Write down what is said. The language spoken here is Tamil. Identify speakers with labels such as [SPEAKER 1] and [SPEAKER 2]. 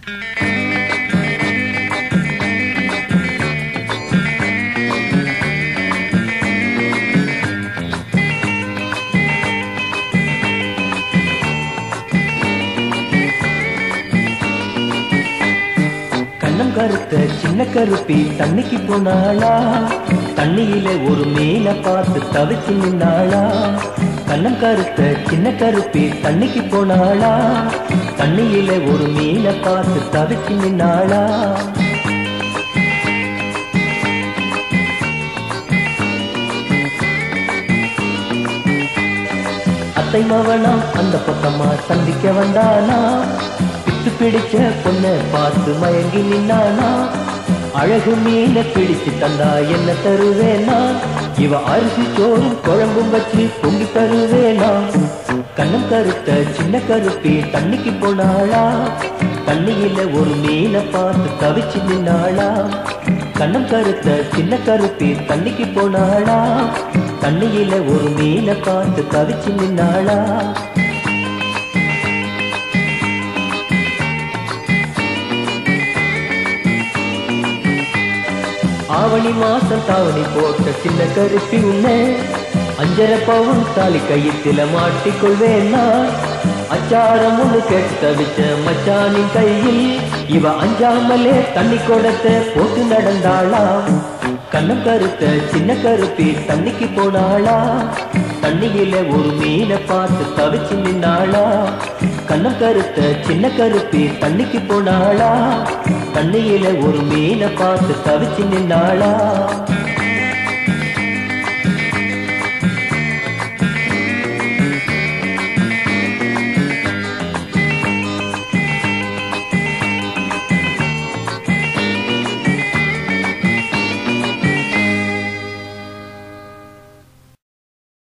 [SPEAKER 1] கண்ணம் கருத்த சின்ன கருப்பி தண்ணிக்கு போனாளா தண்ணியில ஒரு மீன பார்த்து தவிச்சு நின்னாளா கண்ணம் கருத்த சின்ன கருப்பி தண்ணிக்கு போனாளா தண்ணியில ஒரு மீன பார்த்து தவிச்சு நின்னாளா அத்தை மவனாம் அந்த பக்கமா சந்திக்க வந்தானா பித்து பிடிச்ச பொண்ண பார்த்து மயங்கி நின்னானா அழகு மீன பிடிச்சு தந்தா என்ன தருவேனா இவ அரிசி சோறும் குழம்பும் வச்சு பொங்கி தருவேனா கண்ணம் கருத்த சின்ன கருப்பி தண்ணிக்கு போனாளா தண்ணியில ஒரு மீனை பார்த்து தவிச்சு நின்னாளா கண்ணம் கருத்த சின்ன கருப்பி தண்ணிக்கு போனாளா தண்ணியில ஒரு மீனை பார்த்து தவிச்சு நின்னாளா ஆவணி மாசம் தாவணி போட்ட சின்ன கருப்பி உன்னை அஞ்சரை பவுன் தாலி கையத்தில மாட்டிக்கொள்வேன்னா அச்சாரம் ஒண்ணு கேட்டு தவிச்ச மச்சானின் கையில் இவ அஞ்சாமலே தண்ணி கொடத்தை போட்டு நடந்தாளாம் கண்ணம் கருத்த சின்ன கருப்பி தண்ணிக்கு போனாளா தண்ணியில ஒரு மீனை பார்த்து தவிச்சு நின்னாளா கண்ணம் கருத்த சின்ன கருப்பி தண்ணிக்கு போனாளா தண்ணியில ஒரு மீனை பார்த்து தவிச்சு நின்னாளா